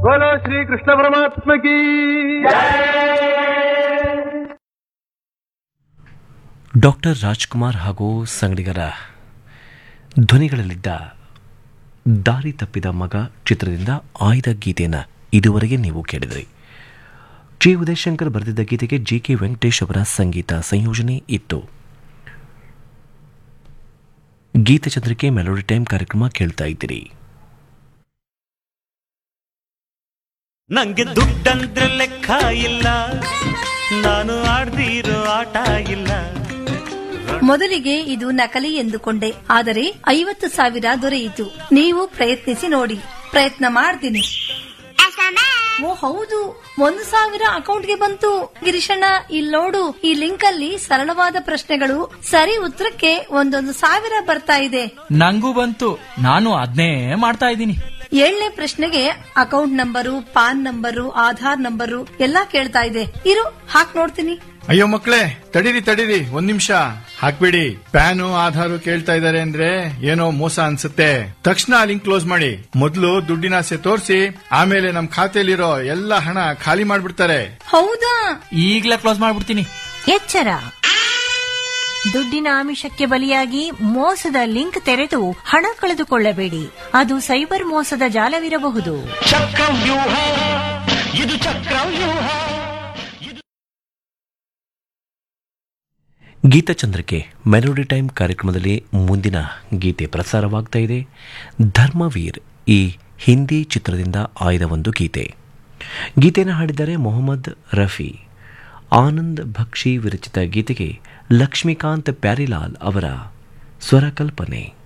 बोलो श्री कृष्ण परमात्मा की ಡಾಕ್ಟರ್ ರಾಜ್ಕುಮಾರ್ ಹಾಗೂ ಸಂಗಡಿಗರ ಧ್ವನಿಗಳಲ್ಲಿದ್ದ ದಾರಿ ತಪ್ಪಿದ ಮಗ ಚಿತ್ರದಿಂದ ಆಯ್ದ ಗೀತೆಯನ್ನು ಇದುವರೆಗೆ ನೀವು ಕೇಳಿದ್ರಿ ಜಿ ಉದಯಶಂಕರ್ ಬರೆದಿದ್ದ ಗೀತೆಗೆ ಜಿ ಕೆ ವೆಂಕಟೇಶ್ ಅವರ ಸಂಗೀತ ಸಂಯೋಜನೆ ಇತ್ತು ಗೀತಚಂದ್ರಿಕೆ ಮೆಲೋಡಿ ಟೈಮ್ ಕಾರ್ಯಕ್ರಮ ಕೇಳ್ತಾ ಇದ್ದೀರಿ ನಂಗೆ ದುಡ್ಡಂದ್ರೆ ಲೆಕ್ಕ ಇಲ್ಲ ನಾನು ಆಡ್ದಿರೋ ಆಟ ಇಲ್ಲ ಮೊದಲಿಗೆ ಇದು ನಕಲಿ ಎಂದುಕೊಂಡೆ ಆದರೆ ಐವತ್ತು ಸಾವಿರ ದೊರೆಯಿತು ನೀವು ಪ್ರಯತ್ನಿಸಿ ನೋಡಿ ಪ್ರಯತ್ನ ಮಾಡ್ತೀನಿ ಓ ಹೌದು ಒಂದು ಸಾವಿರ ಅಕೌಂಟ್ಗೆ ಬಂತು ಗಿರೀಶಣ್ಣ ಇಲ್ಲಿ ನೋಡು ಈ ಲಿಂಕ್ ಅಲ್ಲಿ ಸರಳವಾದ ಪ್ರಶ್ನೆಗಳು ಸರಿ ಉತ್ತರಕ್ಕೆ ಒಂದೊಂದು ಸಾವಿರ ಬರ್ತಾ ಇದೆ ನಂಗೂ ಬಂತು ನಾನು ಅದ್ನೇ ಮಾಡ್ತಾ ಇದ್ದೀನಿ ಏಳನೇ ಪ್ರಶ್ನೆಗೆ account number PAN number Aadhaar number ಎಲ್ಲಾ ಕೇಳ್ತಾ ಇದೆ ಇರು ಹಾಕ್ ನೋಡ್ತೀನಿ ಅಯ್ಯೋ ಮಕ್ಳೇ ತಡೀರಿ ತಡೀರಿ ಒಂದ್ ನಿಮಿಷ ಹಾಕ್ಬಿಡಿ ಪ್ಯಾನು ಆಧಾರು ಕೇಳ್ತಾ ಇದಾರೆ ಅಂದ್ರೆ ಏನೋ ಮೋಸ ಅನ್ಸುತ್ತೆ ತಕ್ಷಣ ಲಿಂಕ್ ಕ್ಲೋಸ್ ಮಾಡಿ ಮೊದಲು ದುಡ್ಡಿನ ಆಸೆ ತೋರಿಸಿ ಆಮೇಲೆ ನಮ್ ಖಾತೆಯಲ್ಲಿರೋ ಎಲ್ಲ ಹಣ ಖಾಲಿ ಮಾಡ್ಬಿಡ್ತಾರೆ ಹೌದಾ ಈಗ್ಲೇ ಕ್ಲೋಸ್ ಮಾಡ್ಬಿಡ್ತೀನಿ ಎಚ್ಚರ ದುಡ್ಡಿನ ಆಮಿಷಕ್ಕೆ ಬಲಿಯಾಗಿ ಮೋಸದ ಲಿಂಕ್ ತೆರೆದು ಹಣ ಕಳೆದುಕೊಳ್ಳಬೇಡಿ ಅದು ಸೈಬರ್ ಮೋಸದ ಜಾಲವಿರಬಹುದು ಚಕ್ರವ್ಯೂಹ ಇದು ಚಕ್ರವ್ಯೂಹ ಗೀತಚಂದ್ರಿಕೆ ಮೆಲೋಡಿ ಟೈಮ್ ಕಾರ್ಯಕ್ರಮದಲ್ಲಿ ಮುಂದಿನ ಗೀತೆ ಪ್ರಸಾರವಾಗ್ತಾ ಇದೆ ಧರ್ಮವೀರ್ ಈ ಹಿಂದಿ ಚಿತ್ರದಿಂದ ಆಯ್ದ ಒಂದು ಗೀತೆ ಗೀತೆಯನ್ನು ಹಾಡಿದ್ದಾರೆ ಮೊಹಮ್ಮದ್ ರಫಿ ಆನಂದ್ ಭಕ್ಷಿ ವಿರಚಿತ ಗೀತೆಗೆ ಲಕ್ಷ್ಮೀಕಾಂತ್ ಪ್ಯಾರಿಲಾಲ್ ಅವರ ಸ್ವರಕಲ್ಪನೆ